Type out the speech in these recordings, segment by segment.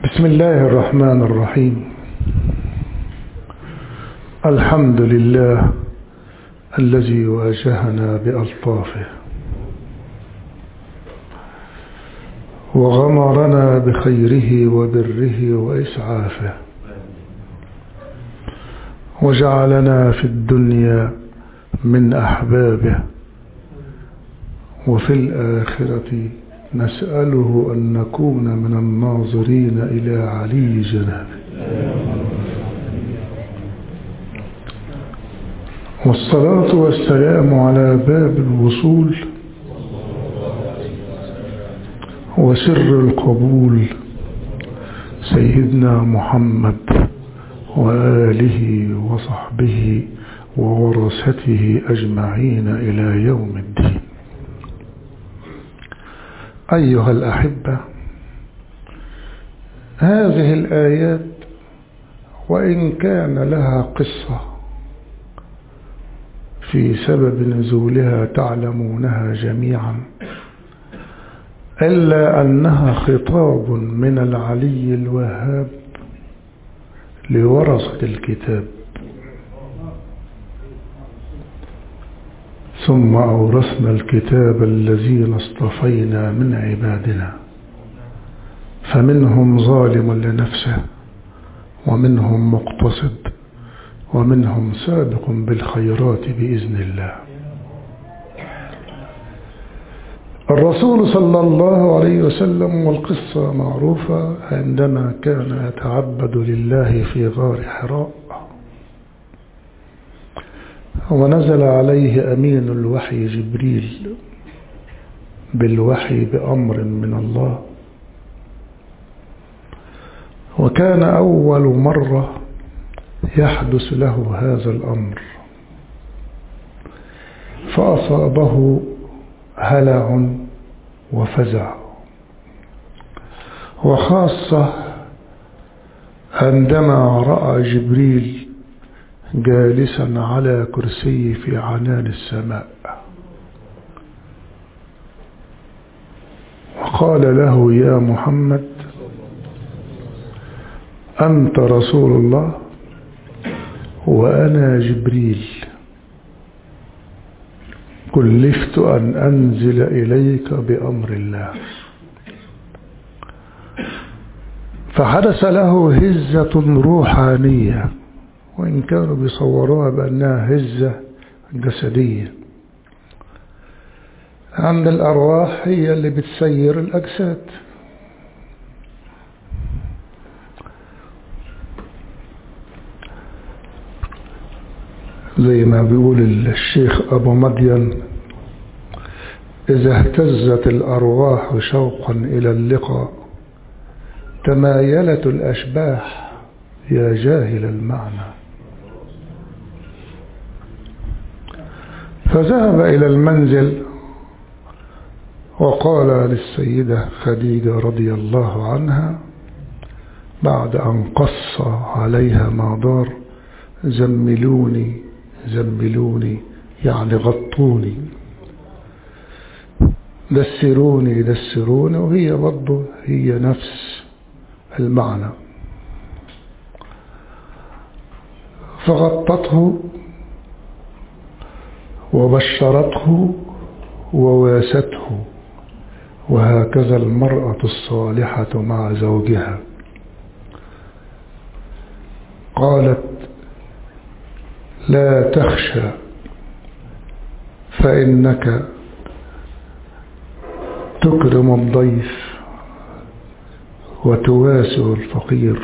بسم الله الرحمن الرحيم الحمد لله الذي واجهنا بألطافه وغمرنا بخيره وبره وإسعافه وجعلنا في الدنيا من أحبابه وفي الآخرة نسأله أن نكون من الناظرين إلى علي جنابه والصلاة والسلام على باب الوصول وسر القبول سيدنا محمد وآله وصحبه وورثته أجمعين إلى يوم الدين أيها الأحبة هذه الآيات وإن كان لها قصة في سبب نزولها تعلمونها جميعا إلا أنها خطاب من العلي الوهاب لورثة الكتاب ثم أورثنا الكتاب الذين اصطفينا من عبادنا فمنهم ظالم لنفسه ومنهم مقتصد ومنهم سابق بالخيرات بإذن الله الرسول صلى الله عليه وسلم والقصة معروفة عندما كان يتعبد لله في غار حراء ونزل عليه أمين الوحي جبريل بالوحي بأمر من الله وكان أول مرة يحدث له هذا الأمر فأصابه هلع وفزع وخاصة عندما رأى جبريل جالسا على كرسي في عنان السماء وقال له يا محمد أنت رسول الله وأنا جبريل كلفت أن أنزل إليك بأمر الله فحدث له هزة روحانية وإن كانوا بيصوروها بأنها هزة جسدية عند الأرواح هي اللي بتسير الأجساد زي ما بيقول الشيخ أبو مدين إذا اهتزت الأرواح شوقا إلى اللقاء تمايلت الأشباح يا جاهل المعنى فذهب إلى المنزل وقال للسيدة خديجة رضي الله عنها بعد أن قص عليها ما دار زملوني زملوني يعني غطوني دسروني دسروني وهي برضه هي نفس المعنى فغطته وبشرته وواسته وهكذا المرأة الصالحة مع زوجها قالت لا تخشى فإنك تكرم الضيف وتواسع الفقير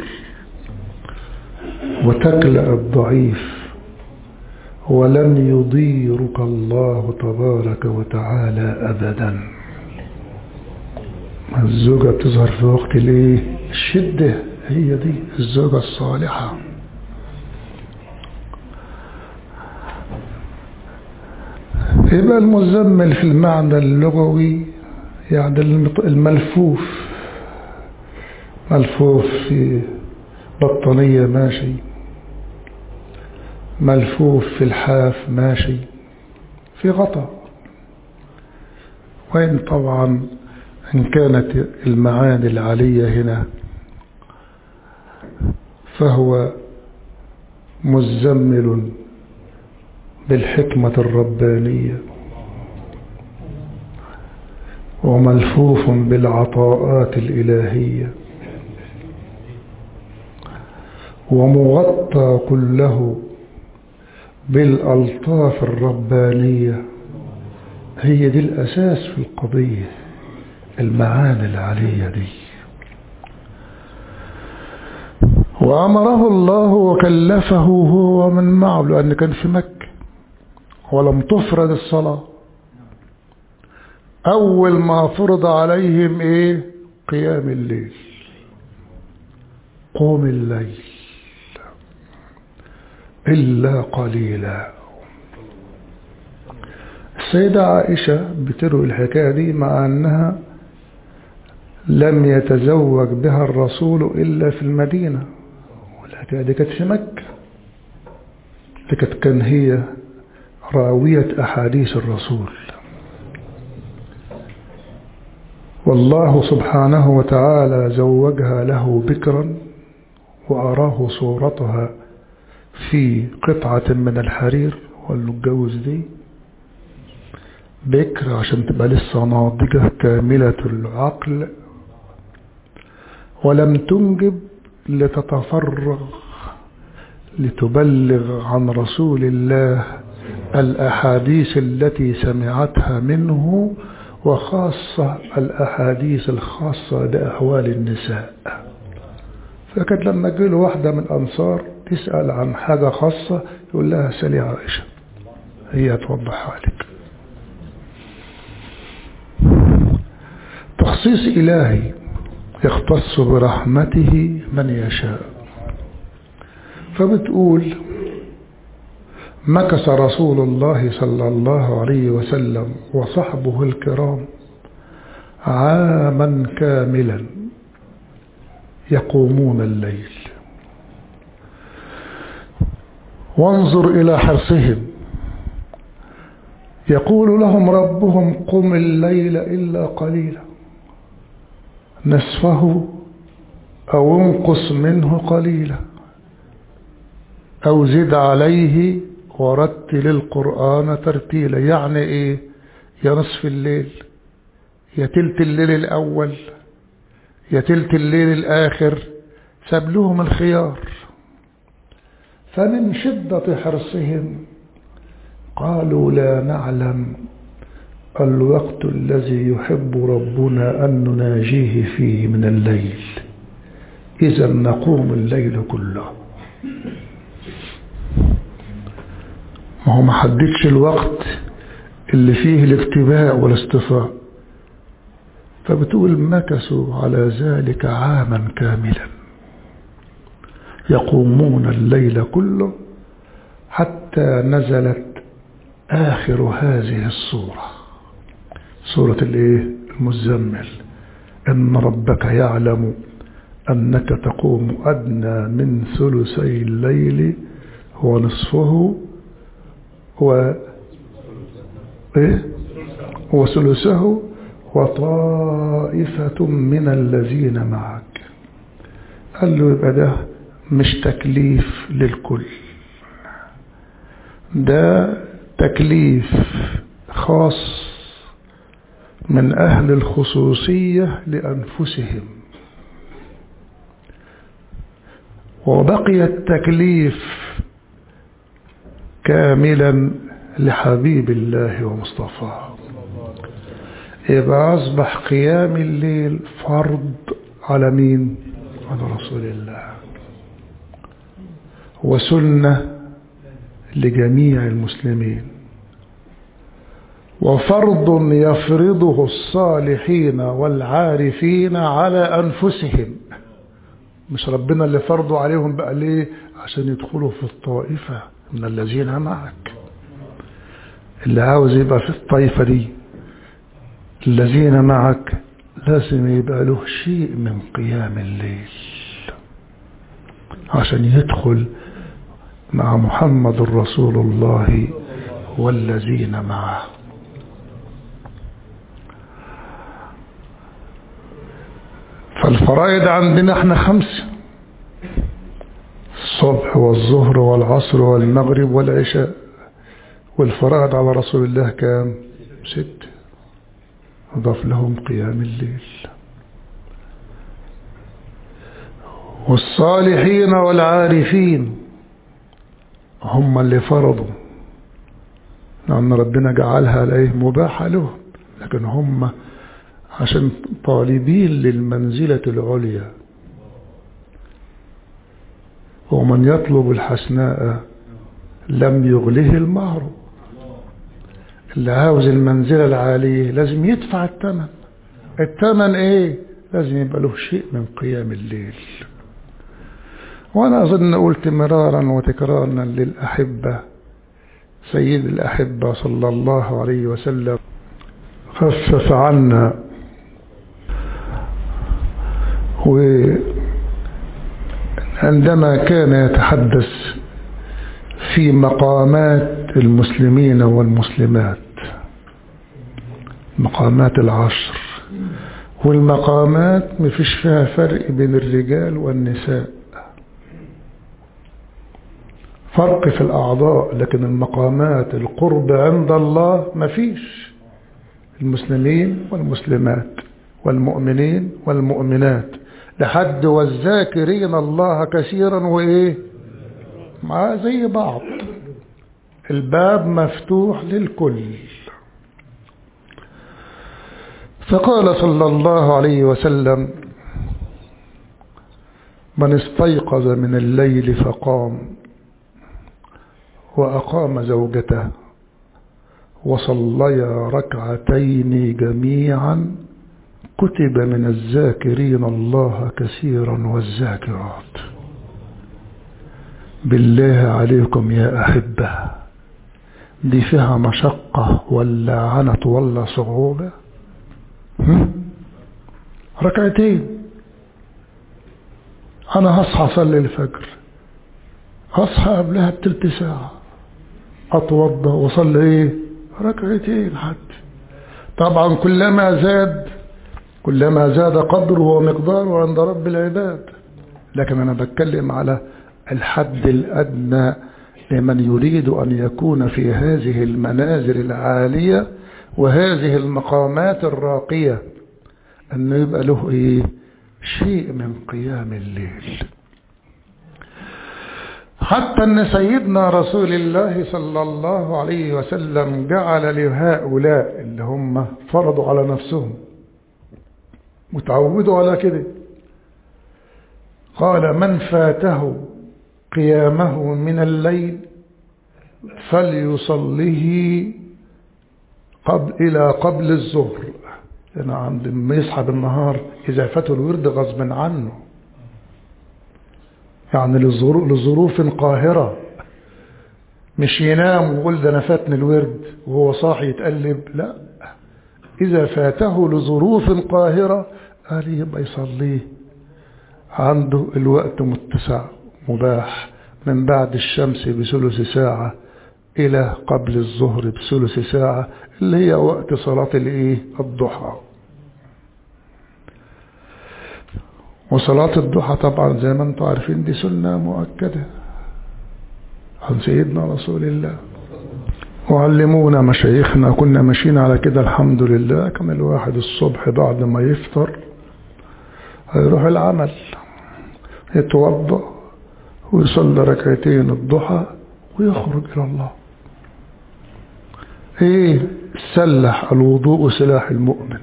وتكلأ الضعيف ولن يضيرك الله تبارك وتعالى أبدا الزوجة بتظهر في وقت الايه الشدة هي دي الزوجة الصالحة يبقى المزمل في المعنى اللغوي يعني الملفوف ملفوف في بطانية ماشي ملفوف في الحاف ماشي في غطاء وإن طبعا إن كانت المعاني العالية هنا فهو مزمل بالحكمة الربانية وملفوف بالعطاءات الإلهية ومغطى كله بالألطاف الربانية هي دي الأساس في القضية المعاني العالية دي وأمره الله وكلفه هو من معه لأن كان في مكة ولم تفرض الصلاة أول ما فرض عليهم إيه قيام الليل قوم الليل إلا قليلا السيدة عائشة بتروي الحكاية دي مع أنها لم يتزوج بها الرسول إلا في المدينة والحكاية دي كانت في مكة لكن كان هي راوية أحاديث الرسول والله سبحانه وتعالى زوجها له بكرا وأراه صورتها في قطعة من الحرير وقال له اتجوز دي بكر عشان تبقى لسه ناضجة كاملة العقل ولم تنجب لتتفرغ لتبلغ عن رسول الله الأحاديث التي سمعتها منه وخاصة الأحاديث الخاصة بأحوال النساء فكانت لما جيله واحدة من الأنصار تسأل عن حاجة خاصة يقول لها سلي عائشة هي توضحها لك تخصيص إلهي يختص برحمته من يشاء فبتقول مكث رسول الله صلى الله عليه وسلم وصحبه الكرام عاما كاملا يقومون الليل وانظر إلى حرصهم يقول لهم ربهم قم الليل إلا قليلا نصفه أو انقص منه قليلا أو زد عليه ورتل القرآن ترتيلا يعني إيه يا نصف الليل يا تلت الليل الأول يا تلت الليل الآخر ساب لهم الخيار فمن شدة حرصهم قالوا لا نعلم الوقت الذي يحب ربنا أن نناجيه فيه من الليل إذا نقوم الليل كله ما هو ما حددش الوقت اللي فيه الاكتباء والاصطفاء فبتقول مكثوا على ذلك عاما كاملا يقومون الليل كله حتى نزلت آخر هذه الصورة سورة الايه المزمل إن ربك يعلم أنك تقوم أدنى من ثلثي الليل ونصفه و إيه؟ وثلثه وطائفة من الذين معك قال له يبقى ده مش تكليف للكل ده تكليف خاص من أهل الخصوصية لأنفسهم وبقي التكليف كاملا لحبيب الله ومصطفاه يبقى أصبح قيام الليل فرض على مين على رسول الله وسنة لجميع المسلمين وفرض يفرضه الصالحين والعارفين على أنفسهم مش ربنا اللي فرضوا عليهم بقى ليه عشان يدخلوا في الطائفة من الذين معك اللي عاوز يبقى في الطائفة دي الذين معك لازم يبقى له شيء من قيام الليل عشان يدخل مع محمد رسول الله والذين معه فالفرائض عندنا احنا خمسة الصبح والظهر والعصر والمغرب والعشاء والفرائض على رسول الله كام ست أضاف لهم قيام الليل والصالحين والعارفين هم اللي فرضوا لأن ربنا جعلها عليه مباحة لهم لكن هم عشان طالبين للمنزلة العليا ومن يطلب الحسناء لم يغله المهر اللي عاوز المنزلة العالية لازم يدفع الثمن الثمن ايه لازم يبقى له شيء من قيام الليل وانا اظن قلت مرارا وتكرارا للأحبة سيد الأحبة صلى الله عليه وسلم خفف عنا وعندما كان يتحدث في مقامات المسلمين والمسلمات مقامات العشر والمقامات مفيش فيها فرق بين الرجال والنساء فرق في الأعضاء لكن المقامات القرب عند الله مفيش المسلمين والمسلمات والمؤمنين والمؤمنات لحد والذاكرين الله كثيرا وإيه مع زي بعض الباب مفتوح للكل فقال صلى الله عليه وسلم من استيقظ من الليل فقام وأقام زوجته وصليا ركعتين جميعا كتب من الذاكرين الله كثيرا والذاكرات بالله عليكم يا أحبة دي فيها مشقة ولا عنت ولا صعوبة ركعتين أنا هصحى أصلي الفجر هصحى قبلها بتلت ساعة أتوضى وأصلي إيه ركعتين حتى طبعا كلما زاد كلما زاد قدره ومقداره عند رب العباد لكن أنا بتكلم على الحد الأدنى لمن يريد أن يكون في هذه المنازل العالية وهذه المقامات الراقية أنه يبقى له إيه شيء من قيام الليل حتى أن سيدنا رسول الله صلى الله عليه وسلم جعل لهؤلاء اللي هم فرضوا على نفسهم متعودوا على كده قال من فاته قيامه من الليل فليصليه قبل إلى قبل الظهر لأنه عند ما يصحى بالنهار إذا فاته الورد غصب عنه يعني لظروف قاهرة مش ينام ويقول ده أنا فاتني الورد وهو صاحي يتقلب لا إذا فاته لظروف قاهرة قال يبقى يصليه عنده الوقت متسع مباح من بعد الشمس بثلث ساعة إلى قبل الظهر بثلث ساعة اللي هي وقت صلاة الإيه الضحى وصلاة الضحى طبعا زي ما انتم عارفين دي سنة مؤكدة عن سيدنا رسول الله وعلمونا مشايخنا كنا ماشيين على كده الحمد لله كان الواحد الصبح بعد ما يفطر هيروح العمل يتوضأ ويصلي ركعتين الضحى ويخرج إلى الله ايه سلح الوضوء سلاح المؤمن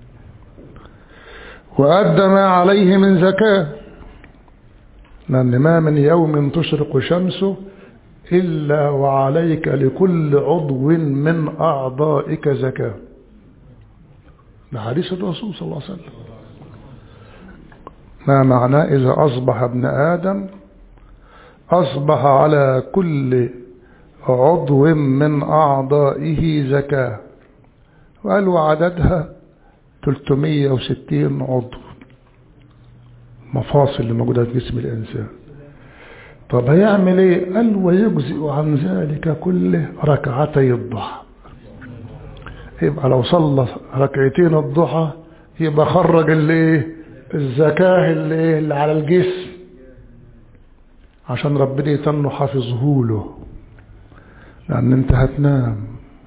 وأدى ما عليه من زكاة لأن ما من يوم تشرق شمسه إلا وعليك لكل عضو من أعضائك زكاة ده حديث الرسول صلى الله عليه وسلم ما معناه إذا أصبح ابن آدم أصبح على كل عضو من أعضائه زكاة وقال وعددها 360 عضو مفاصل اللي موجودة في جسم الإنسان طب هيعمل ايه قال ويجزئ عن ذلك كله ركعتي الضحى يبقى لو صلى ركعتين الضحى يبقى خرج الايه الزكاة اللي, اللي على الجسم عشان ربنا يتنه حافظه له لأن أنت هتنام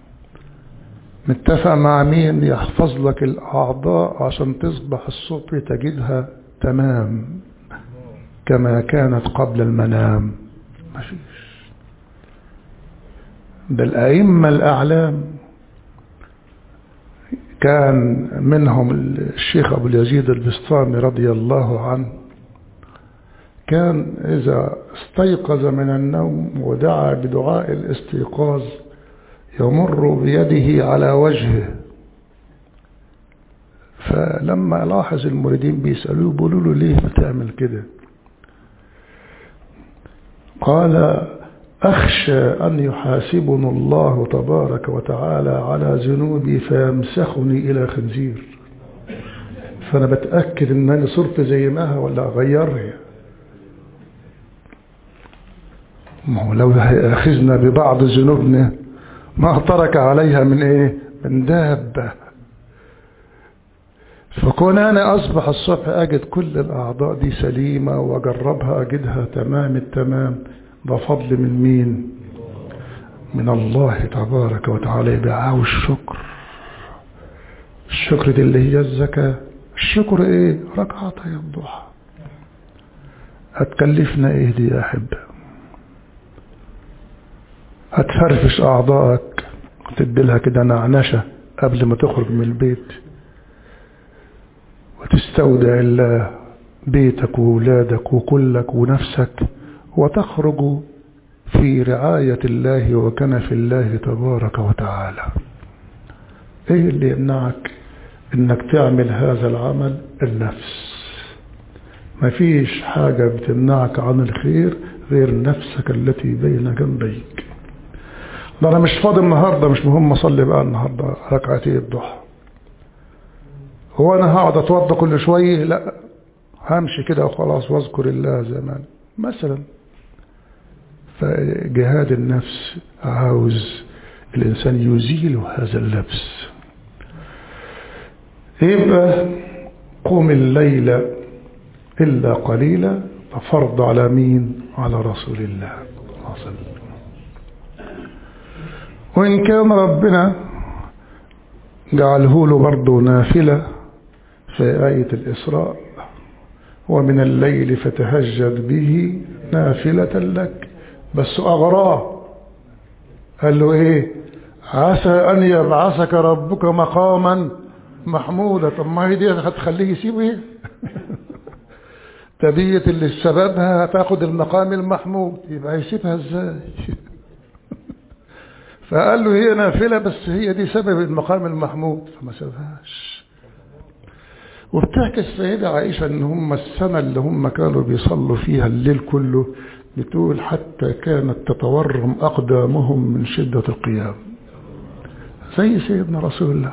متفق مع مين يحفظ لك الأعضاء عشان تصبح الصبح تجدها تمام كما كانت قبل المنام مفيش ده الأئمة الأعلام كان منهم الشيخ أبو اليزيد البسطامي رضي الله عنه كان إذا استيقظ من النوم ودعا بدعاء الاستيقاظ يمر بيده على وجهه فلما لاحظ المريدين بيسألوه بيقولوا له ليه بتعمل كده قال أخشى أن يحاسبنا الله تبارك وتعالى على ذنوبي فيمسخني إلى خنزير فأنا بتأكد أن أنا صرت زي ما هي ولا أغيرها ما هو لو أخذنا ببعض ذنوبنا ما ترك عليها من إيه من دابة فكون أنا أصبح الصبح أجد كل الأعضاء دي سليمة وأجربها أجدها تمام التمام ده فضل من مين من الله تبارك وتعالى يبقى الشكر الشكر دي اللي هي الزكاة الشكر ايه ركعتي الضحى هتكلفنا ايه دي يا احبة هتفرفش اعضائك وتديلها كده نعنشة قبل ما تخرج من البيت وتستودع الله بيتك وولادك وكلك ونفسك وتخرج في رعاية الله وكنف الله تبارك وتعالى ايه اللي يمنعك انك تعمل هذا العمل النفس مفيش حاجة بتمنعك عن الخير غير نفسك التي بين جنبيك ده انا مش فاضي النهاردة مش مهم اصلي بقى النهاردة ركعتي الضحى هو انا هقعد اتوضى كل شوية لا همشي كده وخلاص واذكر الله زمان مثلا فجهاد النفس عاوز الإنسان يزيل هذا اللبس يبقى قم الليل إلا قليلا ففرض على مين على رسول الله وإن كان ربنا جعله له برضه نافلة في آية الإسراء ومن الليل فتهجد به نافلة لك بس أغراه قال له إيه عسى أن يبعثك ربك مقاما محمودا طب ما هي دي هتخليه يسيب إيه تبية اللي سببها هتاخد المقام المحمود يبقى يسيبها ازاي فقال له هي نافلة بس هي دي سبب المقام المحمود فما سابهاش وبتحكي السيدة عائشة ان هم السنة اللي هم كانوا بيصلوا فيها الليل كله بتقول حتى كانت تتورم أقدامهم من شدة القيام زي سيدنا رسول الله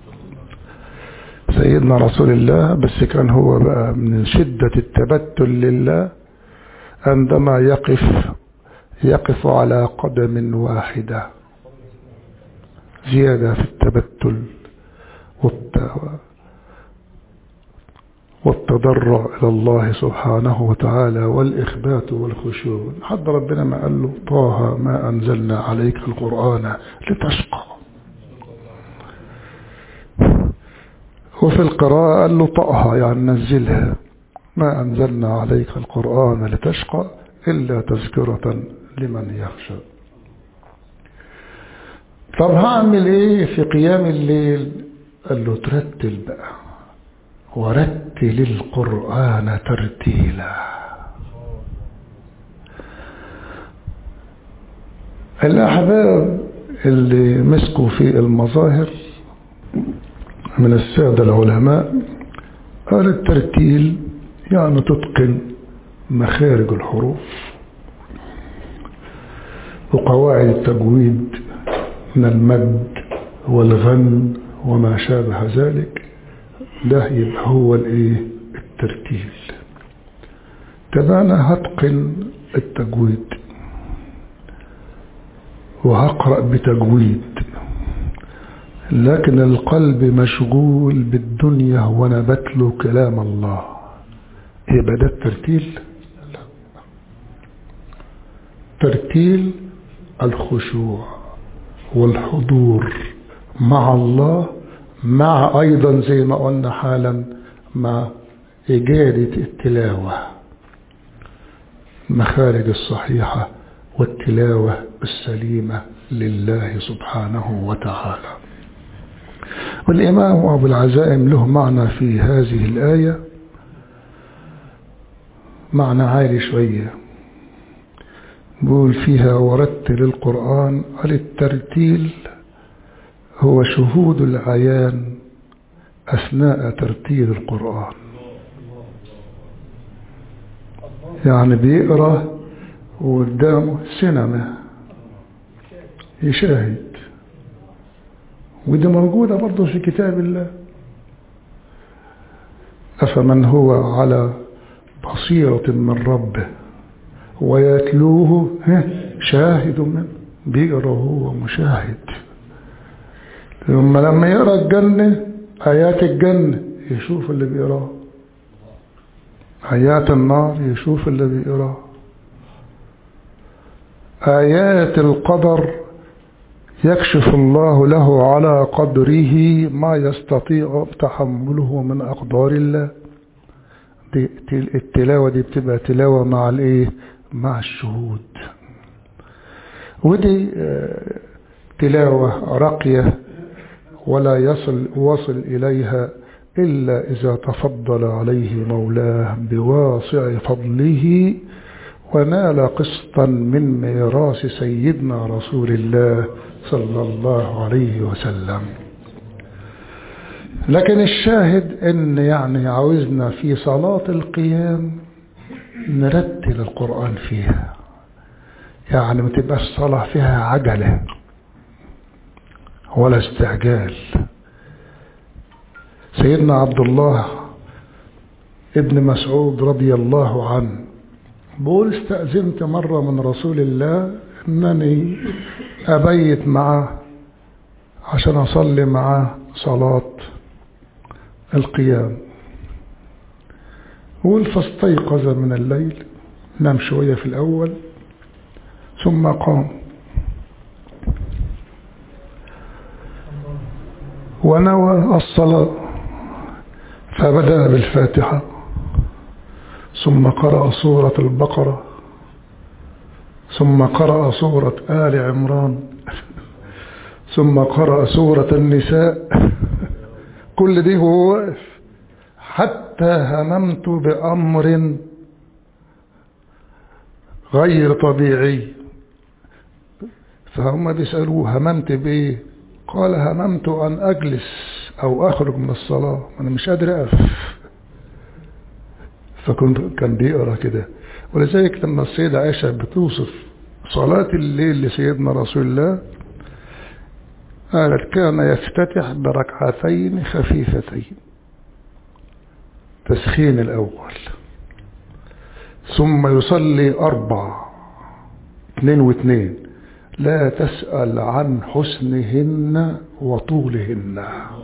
سيدنا رسول الله بس كان هو بقى من شدة التبتل لله عندما يقف يقف على قدم واحدة زيادة في التبتل والتضرع إلى الله سبحانه وتعالى والإخبات والخشوع حد ربنا ما قال له طه ما أنزلنا عليك القرآن لتشقى وفي القراءة قال له طأها يعني نزلها ما أنزلنا عليك القرآن لتشقى إلا تذكرة لمن يخشى طب هعمل ايه في قيام الليل قال له ترتل بقى ورتل القرآن ترتيلا الأحباب اللي مسكوا في المظاهر من السادة العلماء قال الترتيل يعني تتقن مخارج الحروف وقواعد التجويد من المد والغن وما شابه ذلك ده يبقى هو الايه الترتيل طب انا هتقن التجويد وهقرأ بتجويد لكن القلب مشغول بالدنيا وانا بتلو كلام الله يبقى ده الترتيل ترتيل الخشوع والحضور مع الله مع أيضا زي ما قلنا حالا مع إجادة التلاوة المخارج الصحيحة والتلاوة السليمة لله سبحانه وتعالى والإمام أبو العزائم له معنى في هذه الآية معنى عالي شوية بقول فيها ورتل القرآن على الترتيل هو شهود العيان أثناء ترتيل القرآن يعني بيقرأ وقدامه سينما يشاهد ودي موجودة برضه في كتاب الله أفمن هو على بصيرة من ربه ويتلوه شاهد منه بيقرأ هو مشاهد ثم لما يقرأ الجنة آيات الجنة يشوف اللي بيقراه آيات النار يشوف اللي بيقراه آيات القدر يكشف الله له على قدره ما يستطيع تحمله من أقدار الله دي التلاوة دي بتبقى تلاوة مع الايه مع الشهود ودي تلاوة راقية ولا يصل وصل إليها إلا إذا تفضل عليه مولاه بواسع فضله ونال قسطا من ميراث سيدنا رسول الله صلى الله عليه وسلم لكن الشاهد ان يعني عاوزنا في صلاة القيام نرتل القرآن فيها يعني ما تبقاش صلاة فيها عجلة ولا استعجال سيدنا عبد الله ابن مسعود رضي الله عنه بقول استأذنت مرة من رسول الله انني ابيت معه عشان اصلي معه صلاة القيام قول فاستيقظ من الليل نام شوية في الأول ثم قام ونوى الصلاة فبدأ بالفاتحة ثم قرأ سورة البقرة ثم قرأ سورة آل عمران ثم قرأ سورة النساء كل دي هو واقف حتى هممت بأمر غير طبيعي فهم بيسألوه هممت بإيه قال هممت أن أجلس أو أخرج من الصلاة أنا مش قادر أقف فكنت كان بيقرأ كده ولذلك لما السيدة عائشة بتوصف صلاة الليل لسيدنا رسول الله قالت كان يفتتح بركعتين خفيفتين تسخين الأول ثم يصلي أربع اثنين واثنين لا تسأل عن حسنهن وطولهن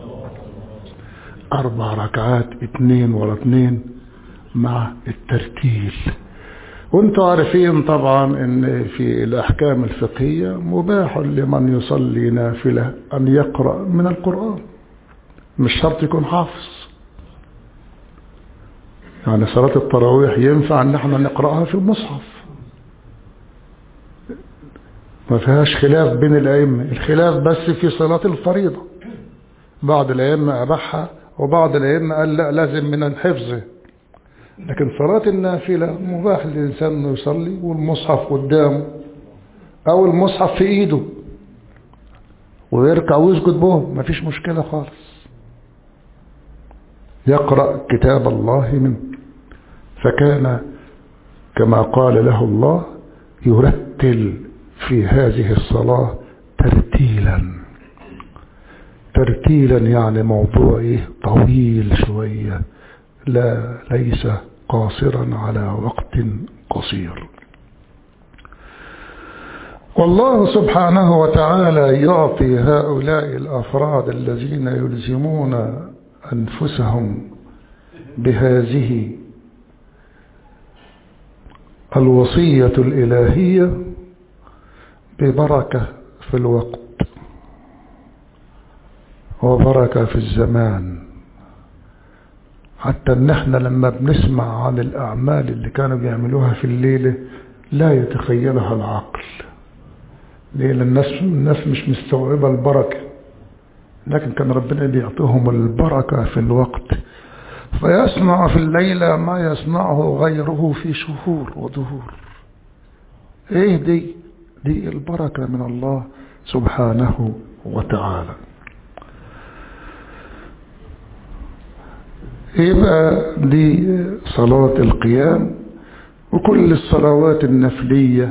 أربع ركعات اثنين ورا اثنين مع الترتيل وانتم عارفين طبعا ان في الاحكام الفقهية مباح لمن يصلي نافلة ان يقرأ من القرآن مش شرط يكون حافظ يعني صلاة التراويح ينفع ان احنا نقرأها في المصحف ما فيهاش خلاف بين الأئمة الخلاف بس في صلاة الفريضة بعض الأئمة أباحها وبعض الأئمة قال لا لازم من الحفظ لكن صلاة النافلة مباح للإنسان أنه يصلي والمصحف قدامه أو المصحف في إيده ويركع ويسجد به ما فيش مشكلة خالص يقرأ كتاب الله منه فكان كما قال له الله يرتل في هذه الصلاة ترتيلا ترتيلا يعني موضوع طويل شوية لا ليس قاصرا على وقت قصير والله سبحانه وتعالى يعطي هؤلاء الأفراد الذين يلزمون أنفسهم بهذه الوصية الإلهية ببركة في الوقت وبركة في الزمان حتى ان احنا لما بنسمع عن الاعمال اللي كانوا بيعملوها في الليلة لا يتخيلها العقل ليه لأن الناس, الناس مش مستوعبة البركة لكن كان ربنا بيعطيهم البركة في الوقت فيصنع في الليلة ما يصنعه غيره في شهور ودهور ايه دي دي البركة من الله سبحانه وتعالى يبقى دي صلاة القيام وكل الصلوات النفلية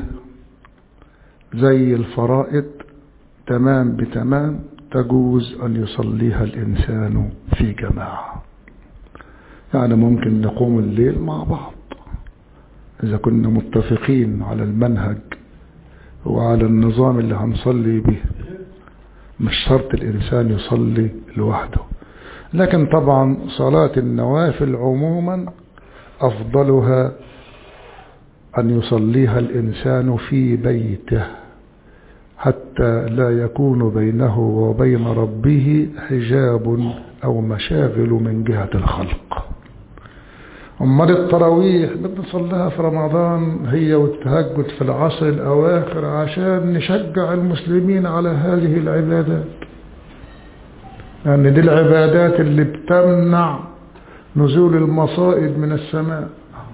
زي الفرائض تمام بتمام تجوز أن يصليها الإنسان في جماعة يعني ممكن نقوم الليل مع بعض إذا كنا متفقين على المنهج وعلى النظام اللي هنصلي به مش شرط الإنسان يصلي لوحده لكن طبعا صلاة النوافل عموما أفضلها أن يصليها الإنسان في بيته حتى لا يكون بينه وبين ربه حجاب أو مشاغل من جهة الخلق أمال التراويح بنصليها في رمضان هي والتهجد في العصر الأواخر عشان نشجع المسلمين على هذه العبادات لأن يعني دي العبادات اللي بتمنع نزول المصائب من السماء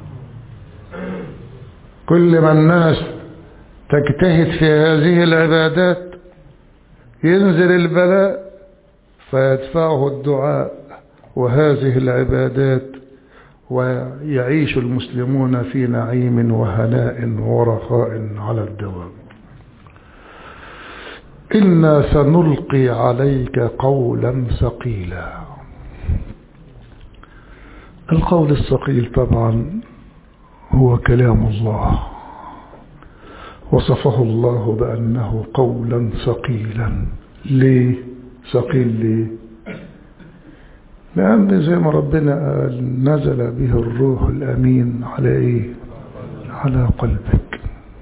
كل ما الناس تجتهد في هذه العبادات ينزل البلاء فيدفعه الدعاء وهذه العبادات ويعيش المسلمون في نعيم وهناء ورخاء على الدوام إنا سنلقي عليك قولا ثقيلا القول الثقيل طبعا هو كلام الله وصفه الله بأنه قولا ثقيلا ليه ثقيل ليه لأن زي ما ربنا قال نزل به الروح الأمين على إيه على قلبك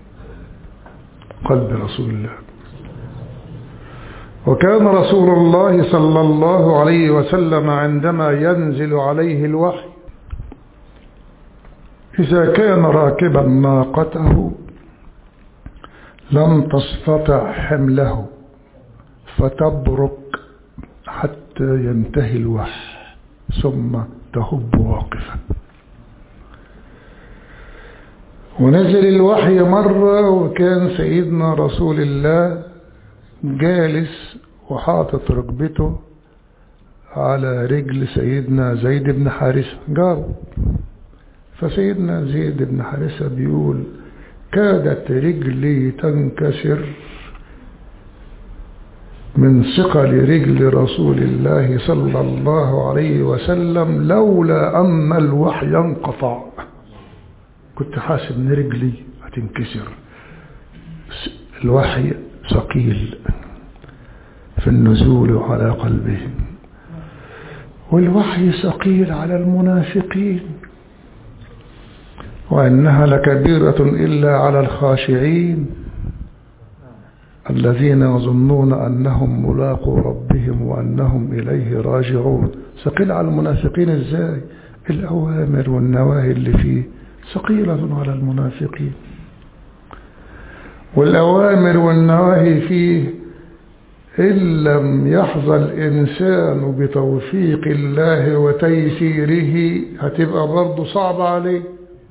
قلب رسول الله وكان رسول الله صلى الله عليه وسلم عندما ينزل عليه الوحي إذا كان راكبا ناقته لم تستطع حمله فتبرك حتى ينتهي الوحي ثم تهب واقفا ونزل الوحي مرة وكان سيدنا رسول الله جالس وحاطط ركبته على رجل سيدنا زيد بن حارثة جاره فسيدنا زيد بن حارثة بيقول كادت رجلي تنكسر من ثقل رجل رسول الله صلى الله عليه وسلم لولا أن الوحي انقطع كنت حاسب ان رجلي هتنكسر الوحي ثقيل في النزول على قلبهم والوحي ثقيل على المنافقين وإنها لكبيرة إلا على الخاشعين الذين يظنون أنهم ملاقوا ربهم وأنهم إليه راجعون ثقيل على المنافقين إزاي الأوامر والنواهي اللي فيه ثقيلة على المنافقين والأوامر والنواهي فيه إن لم يحظى الإنسان بتوفيق الله وتيسيره هتبقى برضه صعبة عليه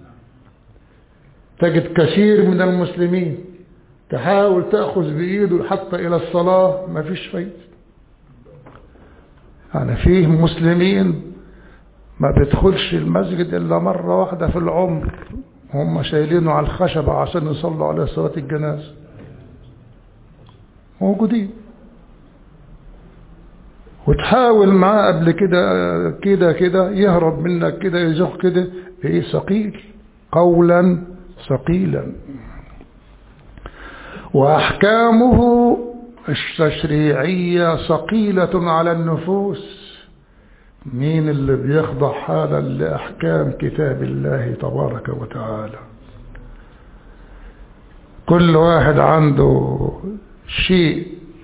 تجد كثير من المسلمين تحاول تأخذ بإيده حتى إلى الصلاة ما فيش فايدة يعني فيه مسلمين ما بيدخلش المسجد إلا مرة واحدة في العمر هم شايلينه على الخشبة عشان يصلوا على صلاة الجنازة موجودين وتحاول معاه قبل كده كده كده يهرب منك كده يزق كده ايه ثقيل قولا ثقيلا وأحكامه التشريعية ثقيلة على النفوس مين اللي بيخضع هذا لأحكام كتاب الله تبارك وتعالى كل واحد عنده شيء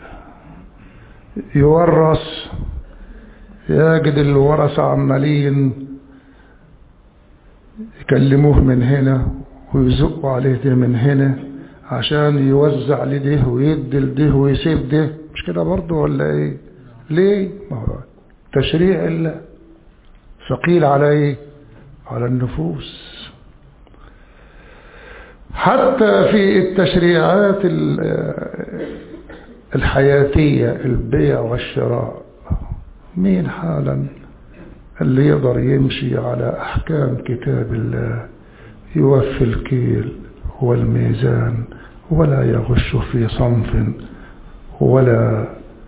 يورث يجد الورثة عمالين يكلموه من هنا ويزقوا عليه ده من هنا عشان يوزع لده ويدي لده ويسيب ده مش كده برضه ولا ايه ليه ما هو تشريع الله ثقيل على ايه على النفوس حتى في التشريعات الحياتية البيع والشراء مين حالا اللي يقدر يمشي على أحكام كتاب الله يوفي الكيل والميزان ولا يغش في صنف ولا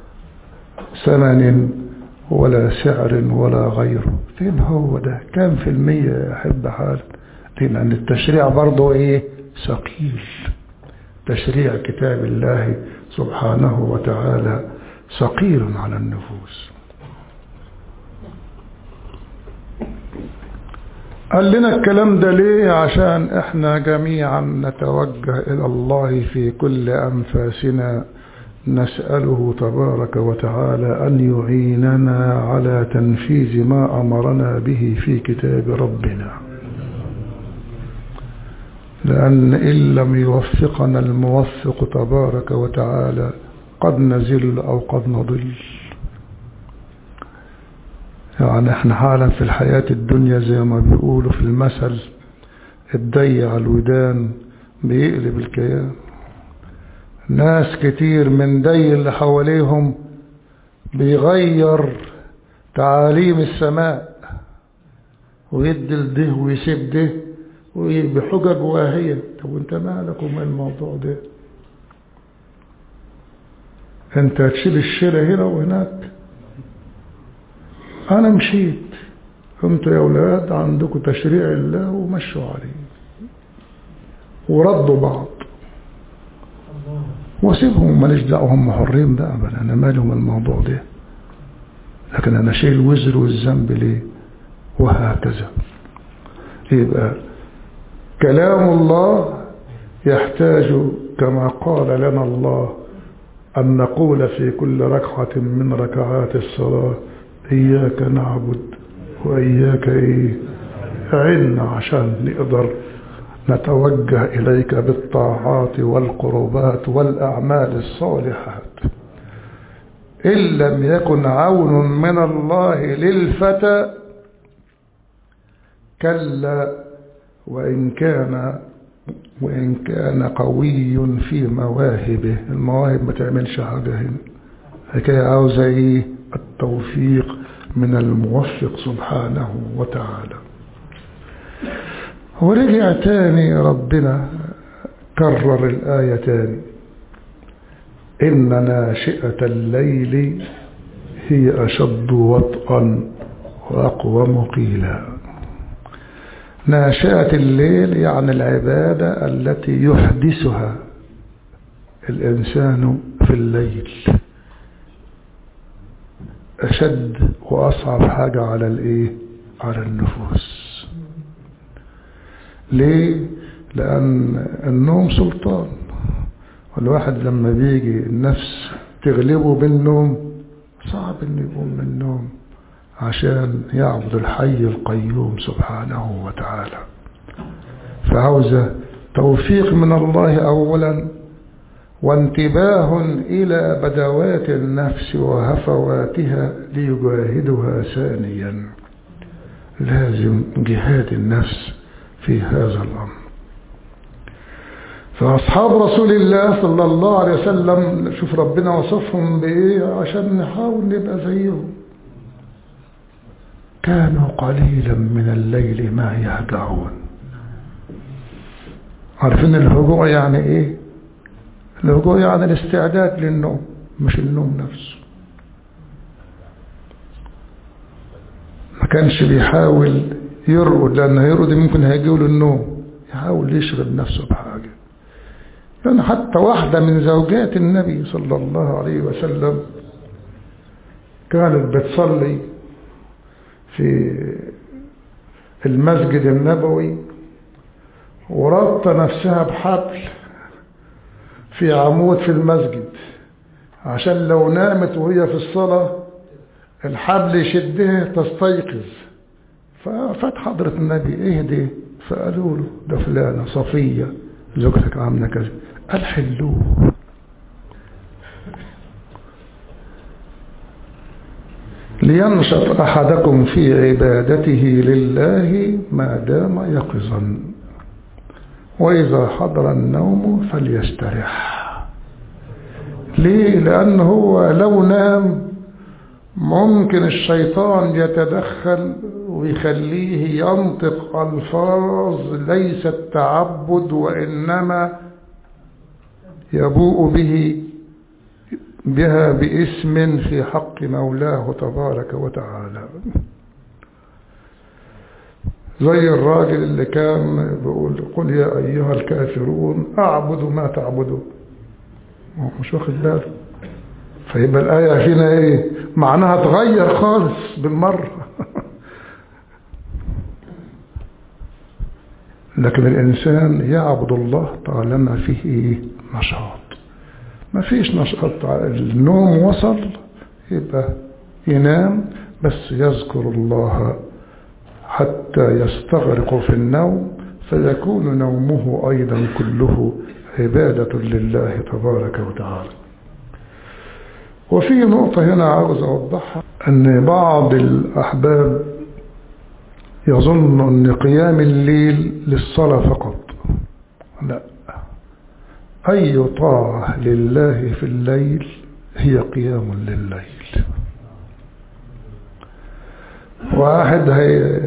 ثمن ولا سعر ولا غيره فين هو ده كم في المية يا أحب حال لأن التشريع برضه إيه ثقيل تشريع كتاب الله سبحانه وتعالى ثقيل على النفوس قال لنا الكلام ده ليه عشان احنا جميعا نتوجه الى الله في كل انفاسنا نسأله تبارك وتعالى أن يعيننا على تنفيذ ما أمرنا به في كتاب ربنا لأن إن لم يوفقنا الموفق تبارك وتعالى قد نزل أو قد نضل يعني احنا حالا في الحياة الدنيا زي ما بيقولوا في المثل الضيع الودان بيقلب الكيان ناس كتير من دي اللي حواليهم بيغير تعاليم السماء ويدي لده ويسيب ده بحجج واهية طب وانت مالك وما الموضوع ده انت هتشيل الشيلة هنا وهناك انا مشيت انتوا يا اولاد عندكم تشريع الله ومشوا عليه وردوا بعض واسيبهم ماليش دعوه هم حرين بقى بل انا مالهم الموضوع ده لكن انا شايل الوزر والذنب ليه وهكذا يبقى كلام الله يحتاج كما قال لنا الله أن نقول في كل ركعة من ركعات الصلاة إياك نعبد وإياك إيه أعنا عشان نقدر نتوجه إليك بالطاعات والقربات والأعمال الصالحات إن لم يكن عون من الله للفتى كلا وإن كان وإن كان قوي في مواهبه المواهب ما تعملش حاجة هنا حكاية عاوزة إيه التوفيق من الموفق سبحانه وتعالى ورجع تاني ربنا كرر الآية تاني إن ناشئة الليل هي أشد وطئا وأقوم قيلا ناشئة الليل يعني العبادة التي يحدثها الإنسان في الليل أشد وأصعب حاجة على الإيه على النفوس ليه لأن النوم سلطان والواحد لما بيجي النفس تغلبه بالنوم صعب انه يقوم من النوم عشان يعبد الحي القيوم سبحانه وتعالى فعاوزة توفيق من الله أولا وانتباه إلى بدوات النفس وهفواتها ليجاهدها ثانيا لازم جهاد النفس في هذا الأمر فأصحاب رسول الله صلى الله عليه وسلم شوف ربنا وصفهم بإيه عشان نحاول نبقى زيهم كانوا قليلا من الليل ما يهجعون عارفين الهجوع يعني ايه الهجوع يعني الاستعداد للنوم مش النوم نفسه ما كانش بيحاول يرقد لأنه يرقد ممكن هيجيله النوم يحاول يشغل نفسه بحاجة يعني حتى واحدة من زوجات النبي صلى الله عليه وسلم كانت بتصلي في المسجد النبوي وربط نفسها بحبل في عمود في المسجد عشان لو نامت وهي في الصلاة الحبل يشدها تستيقظ ففات حضرة النبي ايه دي فقالوا له ده فلانة صفية زوجتك عاملة كذا قال حلوه لينشط أحدكم في عبادته لله ما دام يقظا وإذا حضر النوم فليسترح ليه لأن هو لو نام ممكن الشيطان يتدخل ويخليه ينطق ألفاظ ليست تعبد وإنما يبوء به بها باسم في حق مولاه تبارك وتعالى زي الراجل اللي كان بيقول قل يا أيها الكافرون أعبد ما تعبدون مش واخد باله فيبقى الآية هنا إيه معناها تغير خالص بالمرة لكن الإنسان يعبد الله طالما فيه نشاط ما فيش نشاط النوم وصل يبقى ينام بس يذكر الله حتى يستغرق في النوم فيكون نومه أيضا كله عبادة لله تبارك وتعالى وفي نقطة هنا عاوز أوضحها أن بعض الأحباب يظن أن قيام الليل للصلاة فقط لا أي طاعة لله في الليل هي قيام لليل واحد هي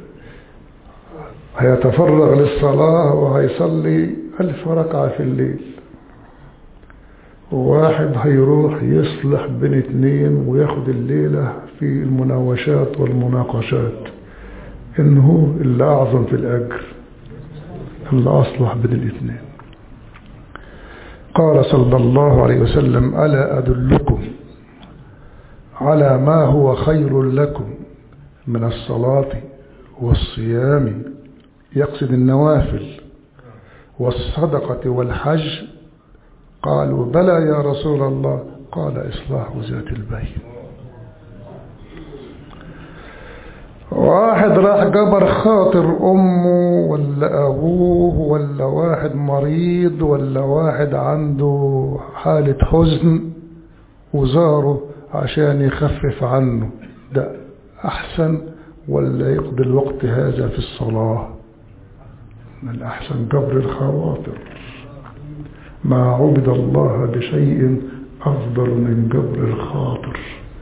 هيتفرغ للصلاة وهيصلي ألف ركعة في الليل وواحد هيروح يصلح بين اتنين وياخد الليلة في المناوشات والمناقشات إنه اللي أعظم في الأجر اللي أصلح بين الاتنين قال صلى الله عليه وسلم ألا أدلكم على ما هو خير لكم من الصلاة والصيام يقصد النوافل والصدقة والحج قالوا بلى يا رسول الله قال إصلاح ذات البين واحد راح جبر خاطر أمه ولا أبوه ولا واحد مريض ولا واحد عنده حالة حزن وزاره عشان يخفف عنه ده أحسن ولا يقضي الوقت هذا في الصلاة من الأحسن جبر الخواطر ما عبد الله بشيء أفضل من جبر الخاطر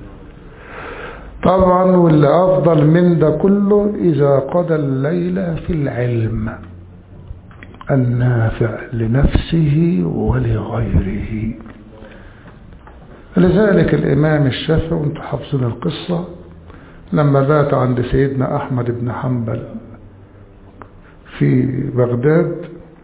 طبعا واللي أفضل من ده كله إذا قضى الليل في العلم النافع لنفسه ولغيره لذلك الإمام الشافعي وانتم حافظين القصة لما بات عند سيدنا أحمد بن حنبل في بغداد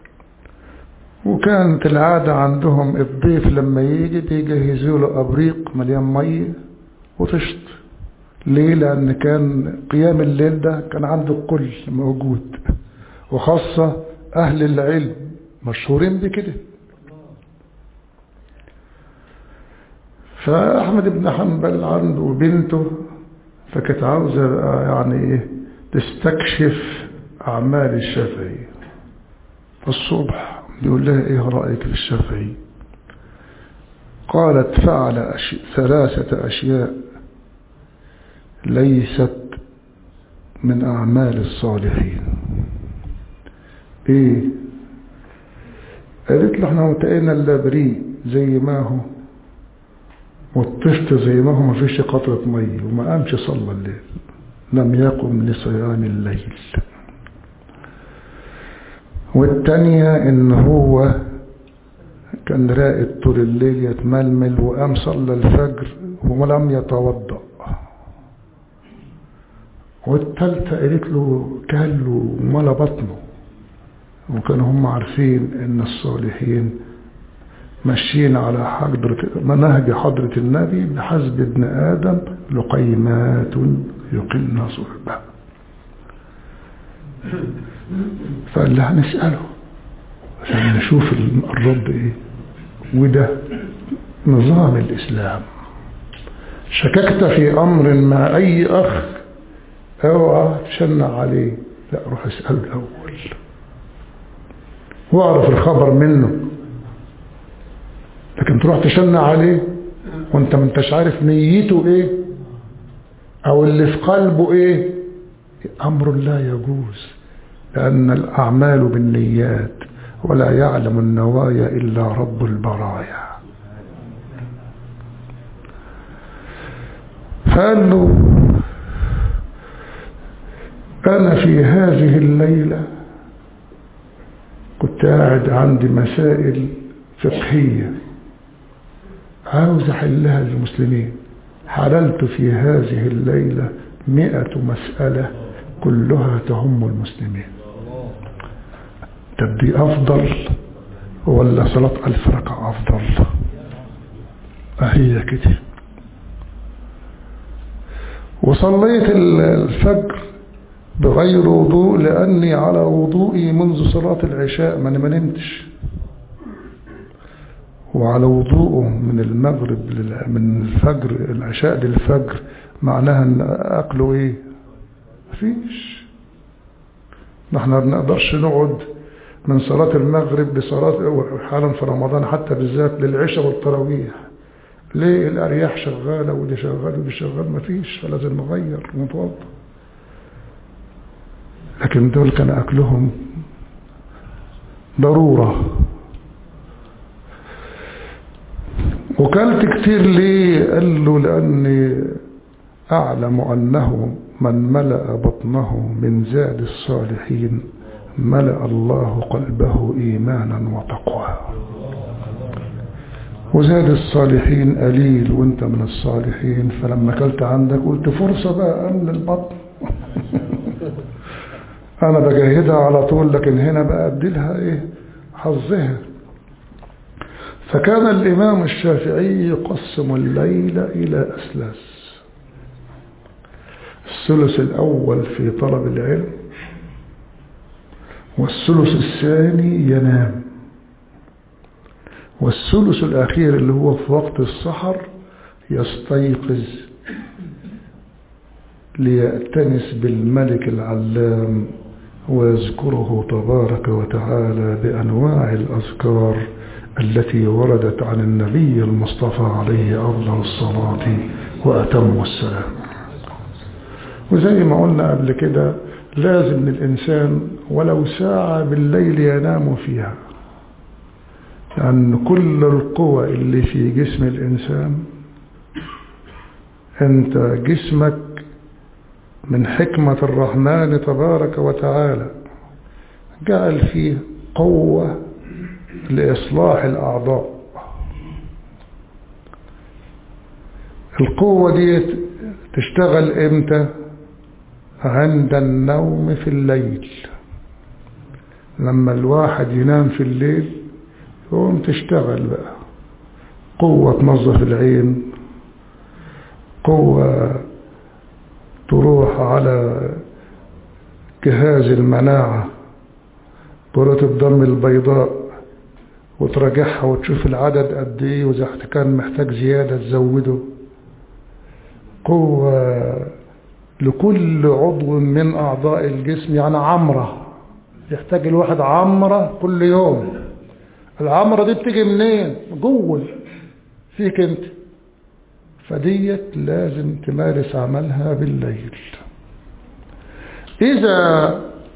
وكانت العادة عندهم الضيف لما يجي بيجهزوا له أبريق مليان مية وطشت ليه لأن كان قيام الليل ده كان عند الكل موجود وخاصة أهل العلم مشهورين بكده فأحمد بن حنبل عنده بنته فكانت عاوزة يعني ايه تستكشف أعمال الشافعي فالصبح بيقول لها ايه رأيك في الشافعي قالت فعل أشي... ثلاثة أشياء ليست من أعمال الصالحين ايه قالت له احنا متقينا اللابري زي ما هو والطشت زي ما هو ما فيش قطرة مية وما قامش صلى الليل لم يقم لصيام الليل والتانية ان هو كان راقد طول الليل يتململ وقام صلى الفجر ولم يتوضأ والتالتة قالت له كان له ملا بطنه وكانوا هم عارفين ان الصالحين ماشيين على حضرة منهج حضرة النبي بحسب ابن آدم لقيمات يقلن صلبه فقال لها نسأله عشان نشوف الرد ايه وده نظام الإسلام شككت في أمر مع أي أخ اوعى تشنع عليه لا روح اسأله الأول واعرف الخبر منه لكن تروح تشنع عليه وانت ما انتش عارف نيته ايه او اللي في قلبه ايه امر لا يجوز لان الاعمال بالنيات ولا يعلم النوايا الا رب البرايا فقال له انا في هذه الليله كنت قاعد عندي مسائل فقهيه عاوز احلها للمسلمين حللت في هذه الليلة مئة مسألة كلها تهم المسلمين طب دي أفضل ولا صلاة ألف ركعة أفضل أهي كده وصليت الفجر بغير وضوء لأني على وضوئي منذ صلاة العشاء ما أنا ما نمتش وعلى وضوءه من المغرب من الفجر العشاء للفجر معناها ان اكله ايه مفيش نحن ما بنقدرش نقعد من صلاة المغرب لصلاة حالا في رمضان حتى بالذات للعشاء والتراويح ليه الارياح شغالة ودي شغال ودي شغال مفيش فلازم نغير ونتوضا لكن دول كان اكلهم ضروره وكلت كتير ليه قال له لأني أعلم أنه من ملأ بطنه من زاد الصالحين ملأ الله قلبه إيمانا وتقوى وزاد الصالحين قليل وانت من الصالحين فلما كلت عندك قلت فرصة بقى أمن البطن أنا بجهدها على طول لكن هنا بقى أديلها إيه حظها فكان الإمام الشافعي يقسم الليل إلى أسلاس الثلث الأول في طلب العلم والثلث الثاني ينام والثلث الأخير اللي هو في وقت السحر يستيقظ ليأتنس بالملك العلام ويذكره تبارك وتعالى بأنواع الأذكار التي وردت عن النبي المصطفى عليه أفضل الصلاة وأتم السلام وزي ما قلنا قبل كده لازم الإنسان ولو ساعة بالليل ينام فيها لأن كل القوى اللي في جسم الإنسان أنت جسمك من حكمة الرحمن تبارك وتعالى جعل فيه قوة لإصلاح الأعضاء القوة دي تشتغل إمتى عند النوم في الليل لما الواحد ينام في الليل يقوم تشتغل بقى قوة تنظف العين قوة تروح على جهاز المناعة كرة الدم البيضاء وتراجعها وتشوف العدد قد ايه واذا كان محتاج زيادة تزوده قوة لكل عضو من أعضاء الجسم يعني عمرة يحتاج الواحد عمرة كل يوم العمرة دي بتيجي منين جوه فيك انت فديت لازم تمارس عملها بالليل إذا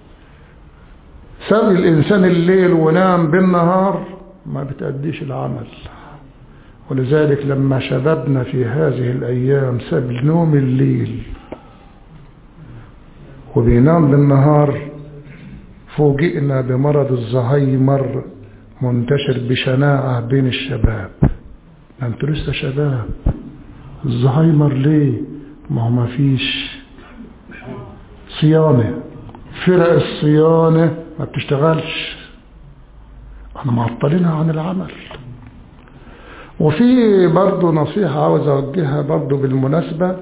ساب الإنسان الليل ونام بالنهار ما بتأديش العمل ولذلك لما شبابنا في هذه الأيام ساب نوم الليل وبينام بالنهار فوجئنا بمرض الزهايمر منتشر بشناعة بين الشباب انتوا لسه شباب الزهايمر ليه ما هو ما فيش صيانة فرق الصيانة ما بتشتغلش احنا معطلينها عن العمل وفي برضو نصيحة عاوز اوجهها برضو بالمناسبة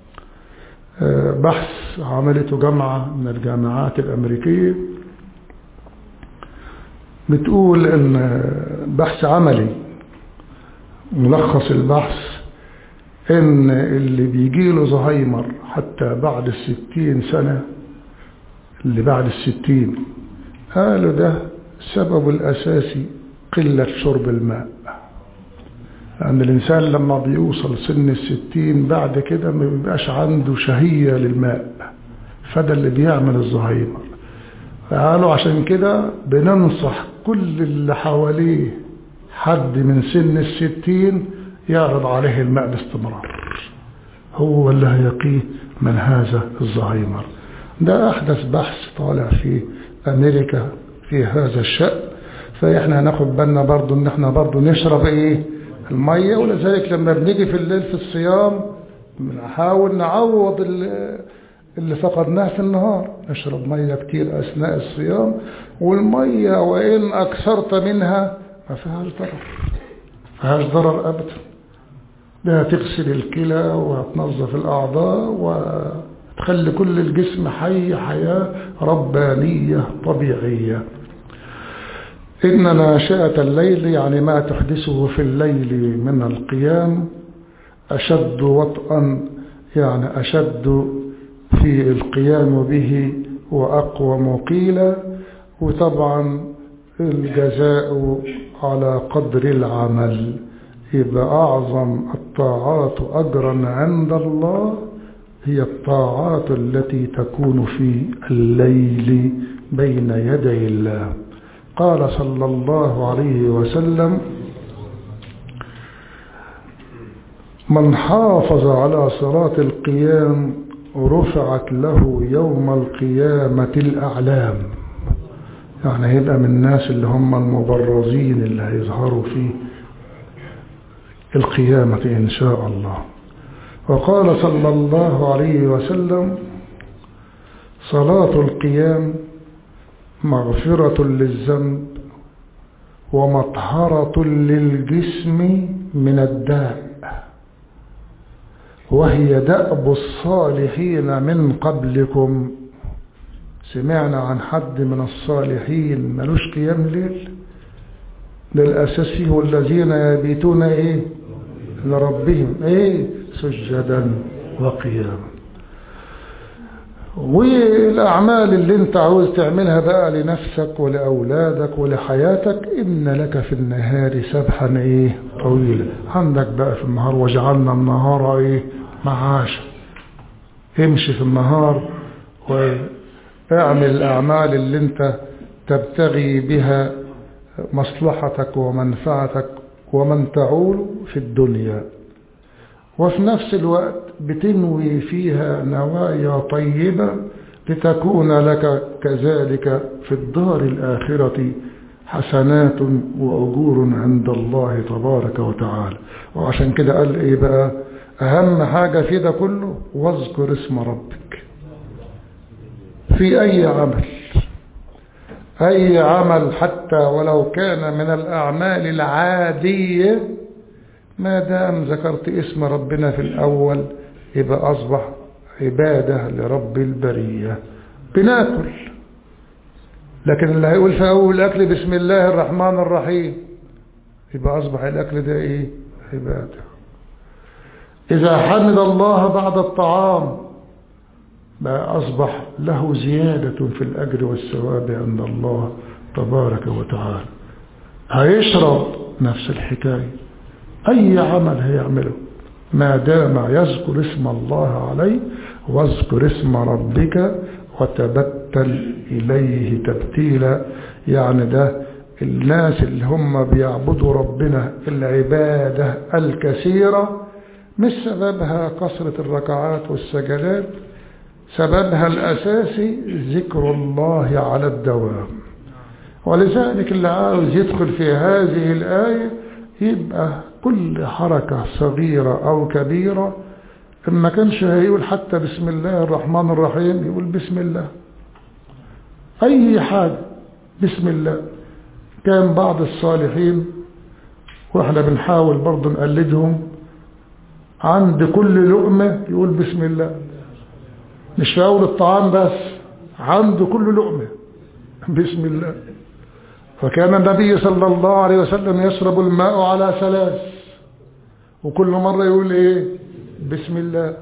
بحث عملته جامعة من الجامعات الامريكية بتقول ان بحث عملي ملخص البحث ان اللي بيجي له زهايمر حتى بعد الستين سنة اللي بعد الستين قالوا ده السبب الأساسي قلة شرب الماء لأن الإنسان لما بيوصل سن الستين بعد كده ما بيبقاش عنده شهية للماء فده اللي بيعمل الزهايمر قالوا عشان كده بننصح كل اللي حواليه حد من سن الستين يعرض عليه الماء باستمرار هو اللي هيقيه من هذا الزهايمر ده أحدث بحث طالع في أمريكا في هذا الشأن فإحنا هناخد بالنا برضو إن إحنا برضو نشرب إيه المية ولذلك لما بنيجي في الليل في الصيام بنحاول نعوض اللي فقدناه في النهار نشرب مية كتير أثناء الصيام والمية وإن أكثرت منها ما فيهاش ضرر ما فيهاش ضرر أبدا ده تغسل الكلى وتنظف الأعضاء وتخلي كل الجسم حي حياة ربانية طبيعية إن ناشئة الليل يعني ما تحدثه في الليل من القيام أشد وطئا يعني أشد في القيام به وأقوم قيلا وطبعا الجزاء على قدر العمل يبقى أعظم الطاعات أجرا عند الله هي الطاعات التي تكون في الليل بين يدي الله قال صلى الله عليه وسلم من حافظ على صلاة القيام رفعت له يوم القيامة الأعلام يعني هيبقى من الناس اللي هم المبرزين اللي هيظهروا في القيامة إن شاء الله وقال صلى الله عليه وسلم صلاة القيام مغفرة للذنب ومطهرة للجسم من الداء وهي دأب الصالحين من قبلكم سمعنا عن حد من الصالحين ملوش قيام ليل للأساس هو الذين يبيتون ايه لربهم ايه سجدا وقياما والأعمال اللي انت عاوز تعملها بقى لنفسك ولأولادك ولحياتك إن لك في النهار سبحا ايه طويلا عندك بقى في النهار وجعلنا النهار ايه معاشا امشي في النهار واعمل الأعمال اللي انت تبتغي بها مصلحتك ومنفعتك ومن تعول في الدنيا وفي نفس الوقت بتنوي فيها نوايا طيبة لتكون لك كذلك في الدار الآخرة حسنات وأجور عند الله تبارك وتعالى وعشان كده قال إيه بقى أهم حاجة في ده كله واذكر اسم ربك في أي عمل أي عمل حتى ولو كان من الأعمال العادية ما دام ذكرت اسم ربنا في الأول يبقى أصبح عبادة لرب البرية بناكل لكن اللي هيقول في أول الأكل بسم الله الرحمن الرحيم يبقى أصبح الأكل ده إيه عبادة إذا حمد الله بعد الطعام بقى أصبح له زيادة في الأجر والثواب عند الله تبارك وتعالى هيشرب نفس الحكاية أي عمل هيعمله ما دام يذكر اسم الله عليه واذكر اسم ربك وتبتل إليه تبتيلا يعني ده الناس اللي هم بيعبدوا ربنا العبادة الكثيرة مش سببها كثرة الركعات والسجدات سببها الأساسي ذكر الله على الدوام ولذلك اللي عاوز يدخل في هذه الآية يبقى كل حركة صغيرة أو كبيرة ما كانش هيقول حتى بسم الله الرحمن الرحيم يقول بسم الله أي حاجة بسم الله كان بعض الصالحين واحنا بنحاول برضه نقلدهم عند كل لقمة يقول بسم الله مش في أول الطعام بس عند كل لقمة بسم الله فكان النبي صلى الله عليه وسلم يشرب الماء على ثلاث وكل مرة يقول ايه بسم الله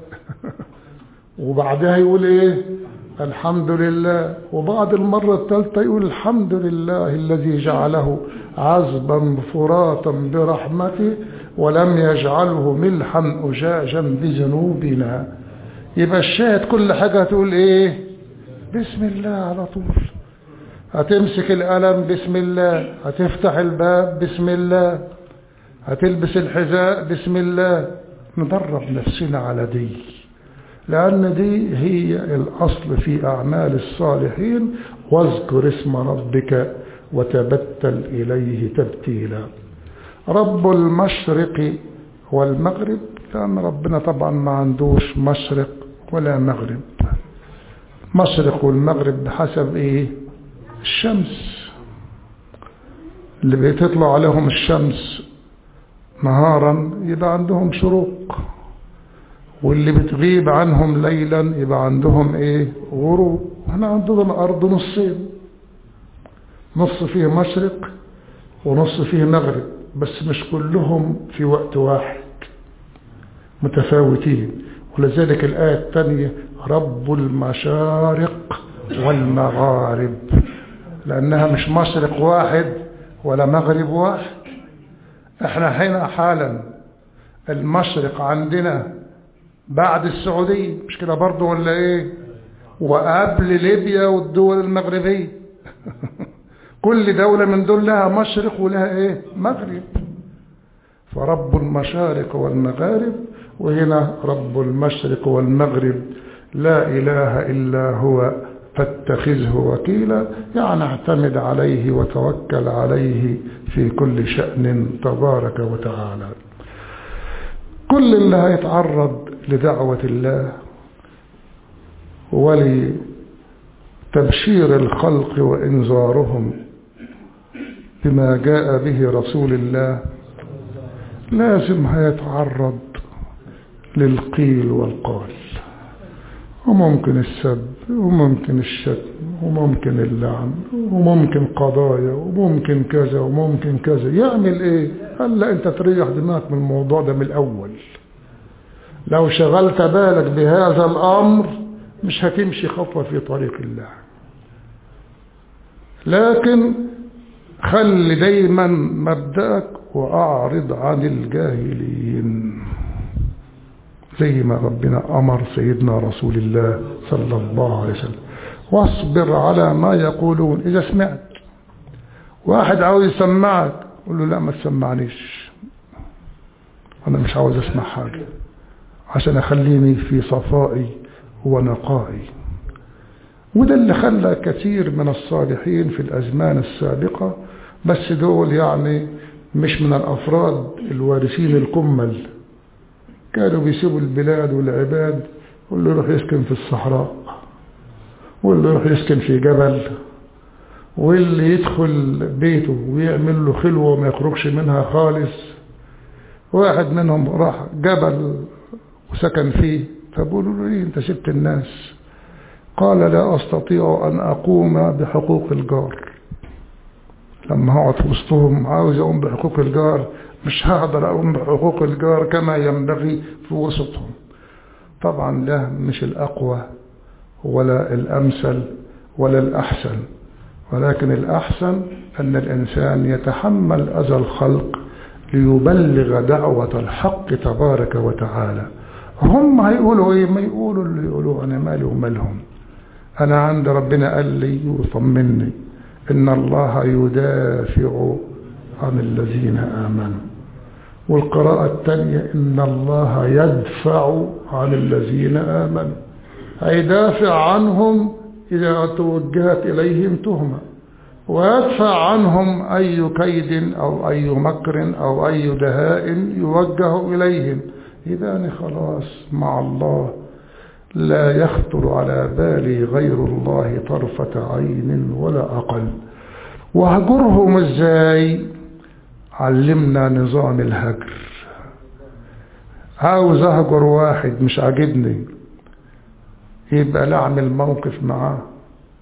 وبعدها يقول ايه الحمد لله وبعد المرة الثالثة يقول الحمد لله الذي جعله عذبا فراتا برحمته ولم يجعله ملحا أجاجا بذنوبنا يبقى الشاهد كل حاجة تقول ايه بسم الله على طول هتمسك القلم بسم الله هتفتح الباب بسم الله هتلبس الحذاء بسم الله ندرب نفسنا على دي لأن دي هي الأصل في أعمال الصالحين واذكر اسم ربك وتبتل إليه تبتيلا رب المشرق والمغرب لأن ربنا طبعا ما عندوش مشرق ولا مغرب مشرق والمغرب بحسب ايه الشمس اللي بتطلع عليهم الشمس نهارا يبقى عندهم شروق واللي بتغيب عنهم ليلا يبقى عندهم ايه غروب احنا عندنا الارض نصين نص فيه مشرق ونص فيه مغرب بس مش كلهم في وقت واحد متفاوتين ولذلك الآية الثانية رب المشارق والمغارب لأنها مش مشرق واحد ولا مغرب واحد احنا هنا حالا المشرق عندنا بعد السعودية مش كده برضه ولا ايه وقبل ليبيا والدول المغربية كل دولة من دول لها مشرق ولها ايه مغرب فرب المشارق والمغارب وهنا رب المشرق والمغرب لا إله إلا هو فاتخذه وكيلا يعني اعتمد عليه وتوكل عليه في كل شأن تبارك وتعالى كل اللي هيتعرض لدعوة الله ولتبشير الخلق وإنذارهم بما جاء به رسول الله لازم هيتعرض للقيل والقال وممكن السب وممكن الشتم وممكن اللعن وممكن قضايا وممكن كذا وممكن كذا يعمل ايه قال لا انت تريح دماغك من الموضوع ده من الاول لو شغلت بالك بهذا الامر مش هتمشي خطوة في طريق الله لكن خلي دايما مبدأك واعرض عن الجاهلين زي ما ربنا أمر سيدنا رسول الله صلى الله عليه وسلم واصبر على ما يقولون إذا سمعت واحد عاوز يسمعك قول له لا ما تسمعنيش أنا مش عاوز أسمع حاجة عشان أخليني في صفائي ونقائي وده اللي خلى كثير من الصالحين في الأزمان السابقة بس دول يعني مش من الأفراد الوارثين الكمل كانوا بيسيبوا البلاد والعباد واللي يروح يسكن في الصحراء واللي يروح يسكن في جبل واللي يدخل بيته ويعمل له خلوة وما يخرجش منها خالص واحد منهم راح جبل وسكن فيه فبقولوا له ايه انت سبت الناس قال لا استطيع ان اقوم بحقوق الجار لما هقعد في وسطهم عاوز اقوم بحقوق الجار مش هقدر اقوم بحقوق الجار كما ينبغي في وسطهم طبعا ده مش الاقوى ولا الامثل ولا الاحسن ولكن الاحسن ان الانسان يتحمل اذى الخلق ليبلغ دعوة الحق تبارك وتعالى هم هيقولوا ايه ما يقولوا اللي يقولوا انا مالي ومالهم انا عند ربنا قال لي وطمني ان الله يدافع عن الذين آمنوا والقراءة الثانية إن الله يدفع عن الذين آمنوا هيدافع عنهم إذا توجهت إليهم تهمة ويدفع عنهم أي كيد أو أي مكر أو أي دهاء يوجه إليهم إذا خلاص مع الله لا يخطر على بالي غير الله طرفة عين ولا أقل وهجرهم ازاي علمنا نظام الهجر عاوز اهجر واحد مش عاجبني يبقى لا اعمل موقف معاه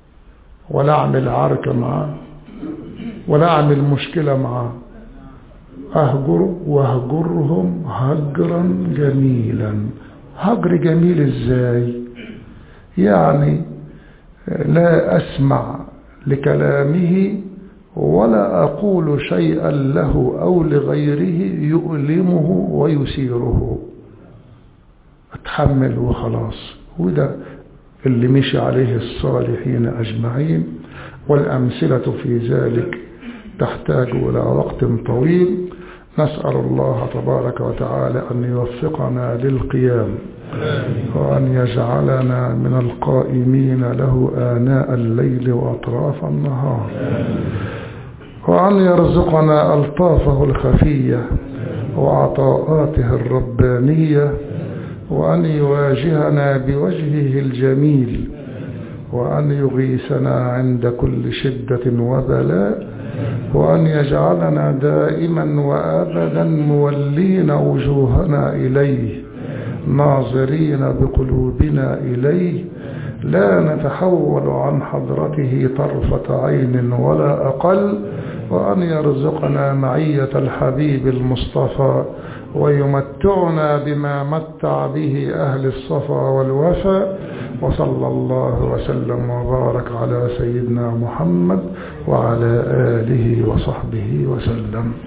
ولا اعمل عركة معاه ولا اعمل مشكلة معاه أهجر واهجرهم هجرا جميلا هجر جميل ازاي يعني لا أسمع لكلامه ولا أقول شيئا له أو لغيره يؤلمه ويسيره أتحمل وخلاص وده اللي مشي عليه الصالحين أجمعين والأمثلة في ذلك تحتاج إلى وقت طويل نسأل الله تبارك وتعالى أن يوفقنا للقيام وأن يجعلنا من القائمين له آناء الليل وأطراف النهار وأن يرزقنا ألطافه الخفية وعطاءاته الربانية وأن يواجهنا بوجهه الجميل وأن يغيثنا عند كل شدة وبلاء وأن يجعلنا دائما وأبدا مولين وجوهنا إليه ناظرين بقلوبنا إليه لا نتحول عن حضرته طرفة عين ولا أقل وأن يرزقنا معية الحبيب المصطفى ويمتعنا بما متع به أهل الصفا والوفا وصلى الله وسلم وبارك على سيدنا محمد وعلى آله وصحبه وسلم